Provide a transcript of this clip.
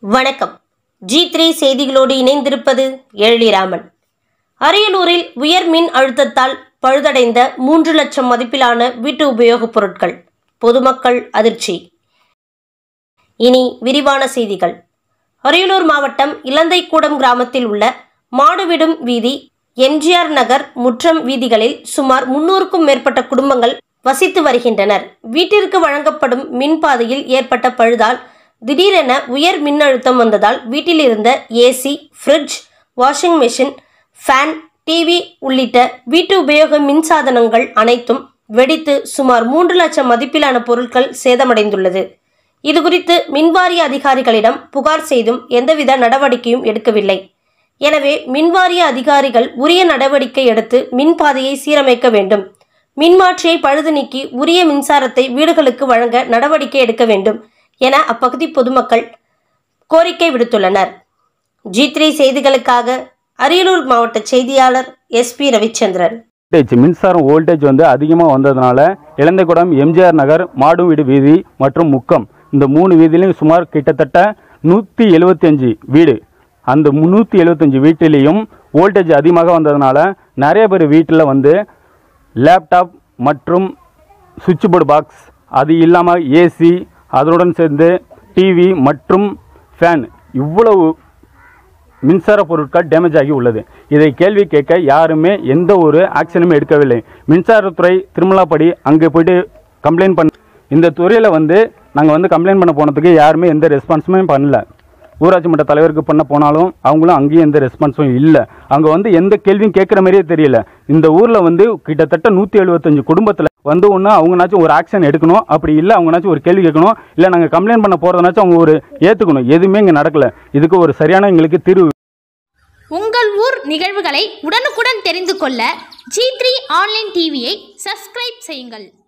வணக்கம் G three செய்திகளோடு இணைந்திருப்பது எழிலிராமன் அரியலூரில் உயர் மின் அழுத்தத்தால் பழுதடைந்த மூன்று லட்சம் மதிப்பிலான வீட்டு உபயோகப் பொருட்கள் பொதுமக்கள் அதிர்ச்சி இனி விரிவான செய்திகள் அரியலூர் மாவட்டம் இலந்தைக்கூடம் கிராமத்தில் உள்ள மாடுவிடும் வீதி எம்ஜிஆர் நகர் முற்றம் வீதிகளில் சுமார் முன்னூறுக்கும் மேற்பட்ட குடும்பங்கள் வசித்து வருகின்றனர் வீட்டிற்கு வழங்கப்படும் மின்பாதையில் ஏற்பட்ட பழுதால் திடீரென உயர் மின்னழுத்தம் வந்ததால் வீட்டில் இருந்த AC fridge washing machine fan TV உள்ளிட்ட வீட்டு உபயோக மின்சாதனங்கள் அனைத்தும் வெடித்து சுமார் மூன்று லட்சம் மதிப்பிலான பொருட்கள் சேதமடைந்துள்ளது இதுகுறித்து மின்வாரிய அதிகாரிகளிடம் புகார் செய்தும் எந்தவித நடவடிக்கையும் எடுக்கவில்லை எனவே மின்வாரிய அதிகாரிகள் உரிய நடவடிக்கை எடுத்து மின்பாதையை சீரமைக்க வேண்டும் மின்மாற்றியை பழுது நீக்கி உரிய மின்சாரத்தை வீடுகளுக்கு வழங்க நடவடிக்கை எடுக்க வேண்டும் என அப்பகுதி பொதுமக்கள் கோரிக்கை விடுத்துள்ளனர் ஜி த்ரீ செய்திகளுக்காக அரியலூர் மாவட்ட செய்தியாளர் எஸ் பி ரவிச்சந்திரன் வோல்டேஜ் மின்சாரம் வோல்டேஜ் வந்து அதிகமாக வந்ததுனால இளந்தைக்குடம் எம்ஜிஆர் நகர் மாடுவீடு வீதி மற்றும் முக்கம் இந்த மூணு வீதியிலையும் சுமார் கிட்டத்தட்ட நூற்றி எழுபத்தஞ்சு வீடு அந்த நூற்றி எழுபத்தஞ்சு வீட்டிலையும் வோல்டேஜ் அதிகமாக வந்ததுனால நிறைய பேர் வீட்டில் வந்து லேப்டாப் மற்றும் சுவிட்ச் போர்டு பாக்ஸ் அது இல்லாமல் ஏசி அதனுடன் சேர்ந்து டிவி மற்றும் ஃபேன் இவ்வளவு மின்சார பொருட்கள் டேமேஜ் ஆகி உள்ளது இதை கேள்வி கேட்க யாருமே எந்த ஒரு ஆக்ஷனும் எடுக்கவில்லை மின்சாரத்துறை திருமலாப்படி அங்கே போயிட்டு கம்ப்ளைண்ட் பண்ண இந்த துறையில் வந்து நாங்கள் வந்து கம்ப்ளைண்ட் பண்ண போனதுக்கு யாருமே எந்த ரெஸ்பான்ஸுமே பண்ணல ஊராட்சி மன்ற தலைவருக்கு பண்ண போனாலும் அவங்களும் அங்கேயும் எந்த ரெஸ்பான்ஸும் இல்லை அங்கே வந்து எந்த கேள்வியும் கேட்குற மாதிரியே தெரியல இந்த ஊரில் வந்து கிட்டத்தட்ட நூற்றி எழுபத்தஞ்சு குடும்பத்தில் வந்து ஒன்று அவங்கனாச்சும் ஒரு ஆக்ஷன் எடுக்கணும் அப்படி இல்லை அவங்கனாச்சும் ஒரு கேள்வி கேட்கணும் இல்லை நாங்கள் கம்ப்ளைண்ட் பண்ண போகிறதுனாச்சும் அவங்க ஒரு ஏற்றுக்கணும் எதுவுமே இங்கே நடக்கல இதுக்கு ஒரு சரியான எங்களுக்கு தீர்வு உங்கள் ஊர் நிகழ்வுகளை உடனுக்குடன் தெரிந்து கொள்ள ஜி த்ரீ ஆன்லைன் டிவியை சப்ஸ்கிரைப் செய்யுங்கள்